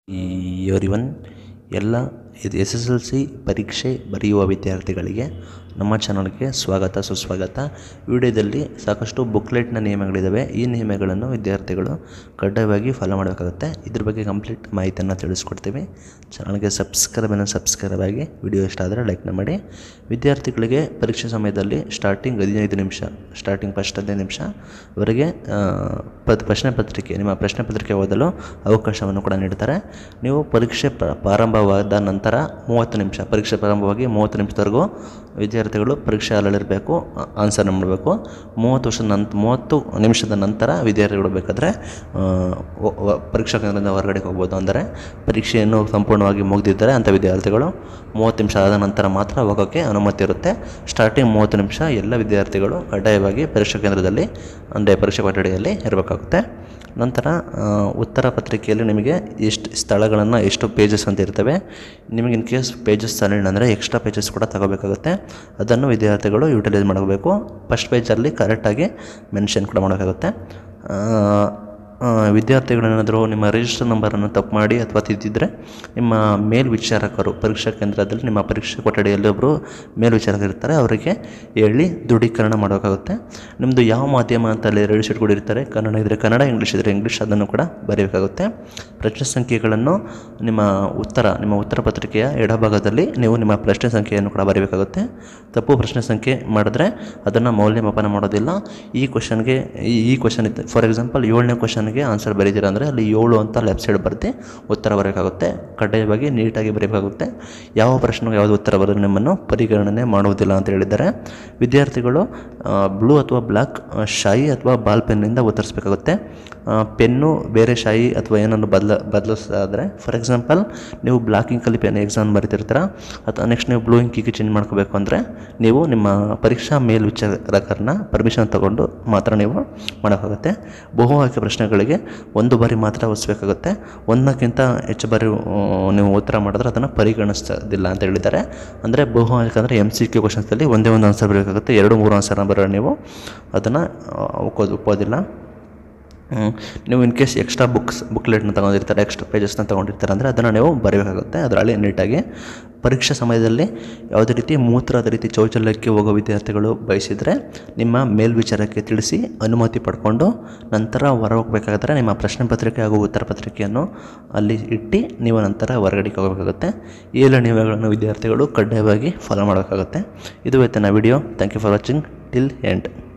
Everyone ಎಲ್ಲ ಇದು S S L C ಪರೀಕ್ಷೆ ಬರೆಯುವ ವಿದ್ಯಾರ್ಥಿಗಳಿಗೆ ನಮ್ಮ ಚಾನಲ್ಗೆ ಸ್ವಾಗತ ಸುಸ್ವಾಗತ ವಿಡಿಯೋದಲ್ಲಿ ಸಾಕಷ್ಟು ಬುಕ್ಲೆಟ್ನ ನಿಯಮಗಳಿದ್ದಾವೆ ಈ ನಿಯಮಗಳನ್ನು ವಿದ್ಯಾರ್ಥಿಗಳು ಕಡ್ಡಾಯವಾಗಿ ಫಾಲೋ ಮಾಡಬೇಕಾಗುತ್ತೆ ಇದ್ರ ಬಗ್ಗೆ ಕಂಪ್ಲೀಟ್ ಮಾಹಿತಿಯನ್ನು ತಿಳಿಸ್ಕೊಡ್ತೀವಿ ಚಾನಲ್ಗೆ ಸಬ್ಸ್ಕ್ರೈಬ್ ಅನ್ನು ಸಬ್ಸ್ಕ್ರೈಬ್ ಆಗಿ ವಿಡಿಯೋ ಇಷ್ಟ ಆದರೆ ಲೈಕ್ನ ಮಾಡಿ ವಿದ್ಯಾರ್ಥಿಗಳಿಗೆ ಪರೀಕ್ಷೆ ಸಮಯದಲ್ಲಿ ಸ್ಟಾರ್ಟಿಂಗ್ ಹದಿನೈದು ನಿಮಿಷ ಸ್ಟಾರ್ಟಿಂಗ್ ಫಸ್ಟ್ ಹದಿನೈದು ನಿಮಿಷ ಅವರಿಗೆ ಪತ್ ಪ್ರಶ್ನೆ ಪತ್ರಿಕೆ ನಿಮ್ಮ ಪ್ರಶ್ನೆ ಪತ್ರಿಕೆ ಓದಲು ಅವಕಾಶವನ್ನು ಕೂಡ ನೀಡ್ತಾರೆ ನೀವು ಪರೀಕ್ಷೆ ಪ್ರ- ಪ್ರಾರಂಭವಾದ ನಂತರ ಮೂವತ್ತು ನಿಮಿಷ ಪರೀಕ್ಷೆ ಪ್ರಾರಂಭವಾಗಿ ಮೂವತ್ತು ನಿಮಿಷದವರೆಗೂ ವಿದ್ಯಾರ್ಥಿಗಳು ಪರೀಕ್ಷೆ ಹಾಲಲ್ಲಿರಬೇಕು ಆನ್ಸರ್ ಮಾಡಬೇಕು ಮೂವತ್ತು ವರ್ಷದ ನಂತ ಮೂವತ್ತು ನಿಮಿಷದ ನಂತರ ವಿದ್ಯಾರ್ಥಿಗಳು ಬೇಕಾದರೆ ಆ, ವ- ವ- ಪರೀಕ್ಷಾ ಕೇಂದ್ರದಿಂದ ಹೊರಗಡೆ ಹೋಗ್ಬೋದು ಅಂದರೆ ಪರೀಕ್ಷೆಯನ್ನು ಸಂಪೂರ್ಣವಾಗಿ ಮುಗಿದಿದ್ದರೆ ಅಂಥ ವಿದ್ಯಾರ್ಥಿಗಳು ಮೂವತ್ತು ನಿಮಿಷ ಆದ ನಂತರ ಮಾತ್ರ ಹೋಗೋಕ್ಕೆ ಅನುಮತಿ ಇರುತ್ತೆ ಸ್ಟಾರ್ಟಿಂಗ್ ಮೂವತ್ತು ನಿಮಿಷ ಎಲ್ಲ ವಿದ್ಯಾರ್ಥಿಗಳು ಕಡ್ಡಾಯವಾಗಿ ಪರೀಕ್ಷಾ ಕೇಂದ್ರದಲ್ಲಿ ಅಂದರೆ ಪರೀಕ್ಷಾ ಕೊಠಡಿಯಲ್ಲಿ ಇರಬೇಕಾಗುತ್ತೆ ನಂತರ ಆ, ಉತ್ತರ ಪತ್ರಿಕೆಯಲ್ಲಿ ನಿಮಗೆ ಎಷ್ಟು ಸ್ಥಳಗಳನ್ನು ಎಷ್ಟು ಪೇಜಸ್ ಅಂತ ಇರ್ತವೆ ನಿಮಗೆ ಇನ್ ಕೇಸ್ ಪೇಜಸ್ ಸಣ್ಣ ಅಂದರೆ ಎಕ್ಸ್ಟ್ರಾ ಪೇಜಸ್ ಕೂಡ ತಗೋಬೇಕಾಗುತ್ತೆ ಅದನ್ನು ವಿದ್ಯಾರ್ಥಿಗಳು ಯೂಟಿಲೈಸ್ ಮಾಡಬೇಕು ಫಸ್ಟ್ ಪೇಜಲ್ಲಿ ಕರೆಕ್ಟಾಗಿ ಮೆನ್ಷನ್ ಕೂಡ ಮಾಡಬೇಕಾಗುತ್ತೆ ಆ, ಆ, ವಿದ್ಯಾರ್ಥಿಗಳೇನಾದರೂ ನಿಮ್ಮ ರಿಜಿಸ್ಟರ್ ನಂಬರನ್ನು ತಪ್ಪು ಮಾಡಿ ಅಥವಾ ತಿದ್ದಿದ್ರೆ ನಿಮ್ಮ ಮೇಲ್ವಿಚಾರಕರು ಪರೀಕ್ಷಾ ಕೇಂದ್ರದಲ್ಲಿ ನಿಮ್ಮ ಪರೀಕ್ಷಾ ಕೊಠಡಿಯಲ್ಲಿ ಒಬ್ಬರು ಮೇಲ್ವಿಚಾರಕರು ಇರ್ತಾರೆ ಅವರಿಗೆ ಹೇಳಿ ದೃಢೀಕರಣ ಮಾಡಬೇಕಾಗುತ್ತೆ ನಿಮ್ಮದು ಯಾವ ಮಾಧ್ಯಮ ಅಂತ ಅಲ್ಲಿ ರೆಡಿ ಶೀಟ್ ಕೊಡಿರ್ತಾರೆ ಕನ್ನಡ ಇದ್ದರೆ ಕನ್ನಡ ಇಂಗ್ಲೀಷ್ ಇದ್ದರೆ ಇಂಗ್ಲೀಷ್ ಅದನ್ನು ಕೂಡ ಬರೆಯಬೇಕಾಗುತ್ತೆ ಪ್ರಶ್ನೆ ಸಂಖ್ಯೆಗಳನ್ನು ನಿಮ್ಮ ಉತ್ತರ ನಿಮ್ಮ ಉತ್ತರ ಪತ್ರಿಕೆಯ ಎಡಭಾಗದಲ್ಲಿ ನೀವು ನಿಮ್ಮ ಪ್ರಶ್ನೆ ಸಂಖ್ಯೆಯನ್ನು ಕೂಡ ಬರೀಬೇಕಾಗುತ್ತೆ ತಪ್ಪು ಪ್ರಶ್ನೆ ಸಂಖ್ಯೆ ಮಾಡಿದ್ರೆ ಅದನ್ನು ಮೌಲ್ಯಮಾಪನ ಮಾಡೋದಿಲ್ಲ ಈ ಕ್ವಶನ್ಗೆ ಈ ಈ ಕ್ವಶನ್ ಇತ್ತು ಫಾರ್ ಎಕ್ಸಾಂಪಲ್ ಏಳನೇ ಕ್ವಶನ್ಗೆ ಆನ್ಸರ್ ಬರೀತೀರ ಅಂದರೆ ಅಲ್ಲಿ ಏಳು ಅಂತ ಲೆಫ್ಟ್ ಸೈಡ್ ಬರೆದು ಉತ್ತರ ಬರೆಯೋಕ್ಕಾಗುತ್ತೆ ಕಡ್ಡಾಯವಾಗಿ ನೀಟಾಗಿ ಬರೀಬೇಕಾಗುತ್ತೆ ಯಾವ ಪ್ರಶ್ನೆಗೆ ಯಾವುದು ಉತ್ತರ ಬರೆದು ನಿಮ್ಮನ್ನು ಪರಿಗಣನೆ ಮಾಡುವುದಿಲ್ಲ ಅಂತ ಹೇಳಿದ್ದಾರೆ ವಿದ್ಯಾರ್ಥಿಗಳು ಬ್ಲೂ ಅಥವಾ ಬ್ಲ್ಯಾಕ್ ಶಾಯಿ ಅಥವಾ ಬಾಲ್ ಪೆನ್ನಿಂದ ಉತ್ತರಿಸಬೇಕಾಗುತ್ತೆ ಪೆನ್ನು ಬೇರೆ ಶಾಯಿ ಅಥವಾ ಏನನ್ನು ಬದಲ ಬದಲಿಸಾದರೆ ಫಾರ್ ಎಕ್ಸಾಂಪಲ್ ನೀವು ಬ್ಲ್ಯಾಕ್ ಇಂಕಲ್ಲಿ ಪೆನ್ ಎಕ್ಸಾಮ್ ಬರೀತಿರ್ತೀರ ಅಥವಾ ನೆಕ್ಸ್ಟ್ ನೀವು ಬ್ಲೂ ಇಂಕಿಗೆ ಚೇಂಜ್ ಮಾಡ್ಕೋಬೇಕು ಅಂದರೆ ನೀವು ನಿಮ್ಮ ಪರೀಕ್ಷಾ ಮೇಲ್ವಿಚಾರಕರನ್ನ ಪರ್ಮಿಷನ್ ತಗೊಂಡು ಮಾತ್ರ ನೀವು ಮಾಡೋಕ್ಕಾಗುತ್ತೆ ಬಹು ಆಯ್ಕೆ ಪ್ರಶ್ನೆಗಳಿಗೆ ಒಂದು ಬಾರಿ ಮಾತ್ರ ಓದಿಸ್ಬೇಕಾಗುತ್ತೆ ಒಂದಕ್ಕಿಂತ ಹೆಚ್ಚು ಬಾರಿ ಆ, ನೀವು ಉತ್ತರ ಮಾಡಿದ್ರೆ ಅದನ್ನು ಪರಿಗಣಿಸೋದಿಲ್ಲ ಅಂತ ಹೇಳಿದ್ದಾರೆ ಅಂದರೆ ಬಹು ಆಯ್ಕೆ ಅಂದರೆ ಎಮ್ ಸಿ ಕ್ಯೂ ಕ್ವಶನ್ಸಲ್ಲಿ ಒಂದೇ ಒಂದು ಆನ್ಸರ್ ಬರಬೇಕಾಗುತ್ತೆ ಎರಡು ಮೂರು ಆನ್ಸರ್ನ ಬರೋ ನೀವು ಅದನ್ನು ಒಪ್ಪೋದು ಒಪ್ಪೋದಿಲ್ಲ ಹ್ಮ್. ನೀವು ಇನ್ ಕೇಸ್ ಎಕ್ಸ್ಟ್ರಾ ಬುಕ್ಸ್ ಬುಕ್ಲೆಟ್ನ ತಗೊಂಡಿರ್ತಾರೆ ಎಕ್ಸ್ಟ್ರಾ ಪೇಜಸ್ನ ತೊಗೊಂಡಿರ್ತಾರೆ ಅಂದರೆ ಅದನ್ನು ನೀವು ಬರೀಬೇಕಾಗುತ್ತೆ ಅದರಲ್ಲಿ ನೀಟಾಗಿ ಪರೀಕ್ಷಾ ಸಮಯದಲ್ಲಿ ಯಾವುದೇ ರೀತಿ ಮೂತ್ರದ ರೀತಿ ಶೌಚಾಲಯಕ್ಕೆ ಹೋಗೋ ವಿದ್ಯಾರ್ಥಿಗಳು ಬಯಸಿದರೆ ನಿಮ್ಮ ಮೇಲ್ವಿಚಾರಕ್ಕೆ ತಿಳಿಸಿ ಅನುಮತಿ ಪಡ್ಕೊಂಡು ನಂತರ ಹೊರ ಹೋಗಬೇಕಾದ್ರೆ ನಿಮ್ಮ ಪ್ರಶ್ನೆ ಪತ್ರಿಕೆ ಹಾಗೂ ಉತ್ತರ ಪತ್ರಿಕೆಯನ್ನು ಅಲ್ಲಿ ಇಟ್ಟು ನೀವು ನಂತರ ಹೊರಗಡೆ ಹೋಗಬೇಕಾಗುತ್ತೆ ಈ ಎಲ್ಲ ನಿಯಮಗಳನ್ನು ವಿದ್ಯಾರ್ಥಿಗಳು ಕಡ್ಡಾಯವಾಗಿ ಫಾಲೋ ಮಾಡಬೇಕಾಗುತ್ತೆ ಇದು ಇವತ್ತಿನ video thank you for watching till end